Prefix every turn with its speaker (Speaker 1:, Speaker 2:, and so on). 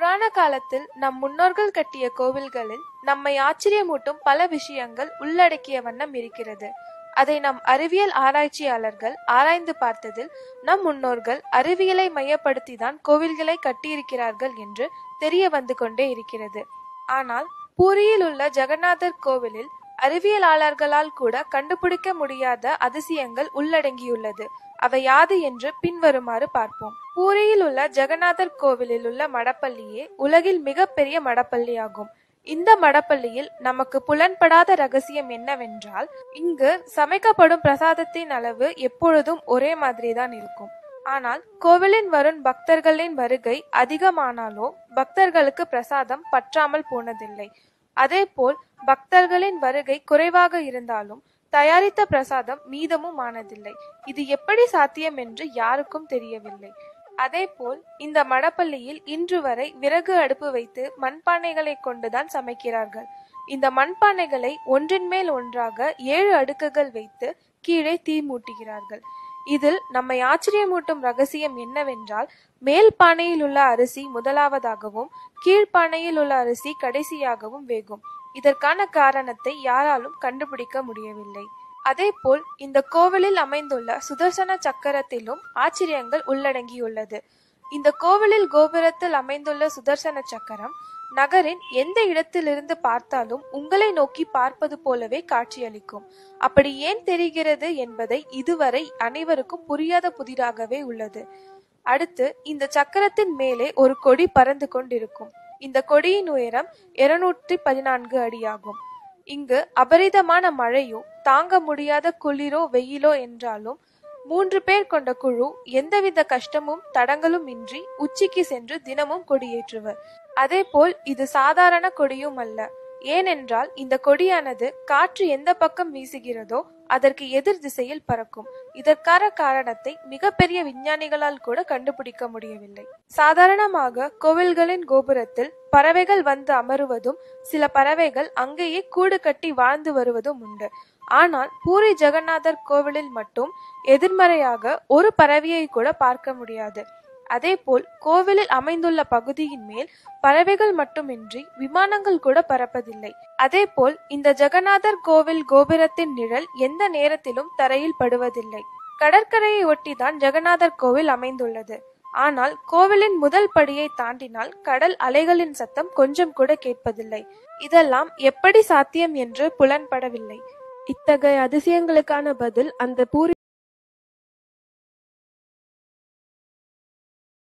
Speaker 1: புராண காலத்தில் நம் முன்னோர்கள் கட்டிய கோவில்களில் நம்மை ஆச்சரியமூட்டும் பல விஷயங்கள் உள்ளடக்கிய வண்ணம் இருக்கிறது அதை நம் அறிவியல் ஆராய்ச்சியாளர்கள் ஆராய்ந்து பார்த்ததில் நம் முன்னோர்கள் அறிவியலை மையப்படுத்திதான் கோவில்களை கட்டியிருக்கிறார்கள் என்று தெரிய வந்து கொண்டே இருக்கிறது ஆனால் பூரியில் உள்ள ஜெகநாதர் கோவிலில் அறிவியலாளர்களால் கூட கண்டுபிடிக்க முடியாத அதிசயங்கள் உள்ளடங்கியுள்ளது அவை யாது என்று பின்வருமாறு பார்ப்போம் பூரியில் உள்ள ஜெகநாதர் கோவிலில் உள்ள மடப்பள்ளியே உலகில் மிகப்பெரிய மடப்பள்ளியாகும் இந்த மடப்பள்ளியில் நமக்கு புலன்படாத ரகசியம் என்னவென்றால் இங்கு சமைக்கப்படும் பிரசாதத்தின் அளவு எப்பொழுதும் ஒரே மாதிரிதான் இருக்கும் ஆனால் கோவிலின் வரும் பக்தர்களின் வருகை அதிகமானாலோ பக்தர்களுக்கு பிரசாதம் பற்றாமல் போனதில்லை அதேபோல் பக்தர்களின் வருகை குறைவாக இருந்தாலும் தயாரித்த பிரசாதம் மீதமும் ஆனதில்லை இது எப்படி சாத்தியம் என்று யாருக்கும் தெரியவில்லை அதேபோல் இந்த மடப்பள்ளியில் இன்று வரை விறகு அடுப்பு வைத்து மண்பானைகளை கொண்டுதான் சமைக்கிறார்கள் இந்த மண்பானைகளை ஒன்றின் மேல் ஒன்றாக ஏழு அடுக்குகள் வைத்து கீழே தீ மூட்டுகிறார்கள் இதில் நம்மை ஆச்சரியமூட்டும் ரகசியம் என்னவென்றால் மேல் பானையில் உள்ள அரிசி முதலாவதாகவும் கீழ்ப்பானையில் உள்ள அரிசி கடைசியாகவும் வேகும் இதற்கான காரணத்தை யாராலும் கண்டுபிடிக்க முடியவில்லை அதேபோல் இந்த கோவிலில் அமைந்துள்ள சுதர்சன சக்கரத்திலும் ஆச்சரியங்கள் உள்ளடங்கியுள்ளது இந்த கோவிலில் கோபுரத்தில் அமைந்துள்ள சுதர்சன சக்கரம் நகரின் எந்த இடத்திலிருந்து பார்த்தாலும் உங்களை நோக்கி பார்ப்பது போலவே காட்சியளிக்கும் அப்படி ஏன் தெரிகிறது என்பதை இதுவரை அனைவருக்கும் புரியாத புதிராகவே உள்ளது அடுத்து இந்த சக்கரத்தின் மேலே ஒரு கொடி பறந்து கொண்டிருக்கும் இந்த கொடியின் உயரம் இருநூற்றி பதினான்கு அடியாகும் இங்கு அபரிதமான மழையோ தாங்க முடியாத குளிரோ வெயிலோ என்றாலும் மூன்று பேர் கொண்ட குழு எந்தவித கஷ்டமும் தடங்களும் இன்றி உச்சிக்கு சென்று தினமும் கொடியேற்றுவர் அதேபோல் இது சாதாரண கொடியும் அல்ல ஏனென்றால் இந்த கொடியானது காற்று எந்த பக்கம் வீசுகிறதோ அதற்கு எதிர் திசையில் பறக்கும் இதற்கான காரணத்தை மிகப்பெரிய விஞ்ஞானிகளால் கூட கண்டுபிடிக்க முடியவில்லை சாதாரணமாக கோவில்களின் கோபுரத்தில் பறவைகள் வந்து அமருவதும் சில பறவைகள் அங்கேயே கூடு கட்டி வாழ்ந்து வருவதும் உண்டு ஆனால் பூரி ஜெகநாதர் கோவிலில் மட்டும் எதிர்மறையாக ஒரு பறவையை கூட பார்க்க முடியாது அதேபோல் கோவிலில் அமைந்துள்ள பகுதியின் மேல் பறவைகள் மட்டுமின்றி விமானங்கள் கூட பறப்பதில்லை அதேபோல் இந்த ஜெகநாதர் கோவில் கோபுரத்தின் நிழல் எந்த நேரத்திலும் தரையில் படுவதில்லை கடற்கரையை ஒட்டிதான் ஜெகநாதர் கோவில் அமைந்துள்ளது ஆனால் கோவிலின் முதல் படியை தாண்டினால் கடல் அலைகளின் சத்தம் கொஞ்சம் கூட கேட்பதில்லை இதெல்லாம் எப்படி சாத்தியம் என்று புலன்படவில்லை இத்தகைய அதிசயங்களுக்கான பதில் அந்த பூரி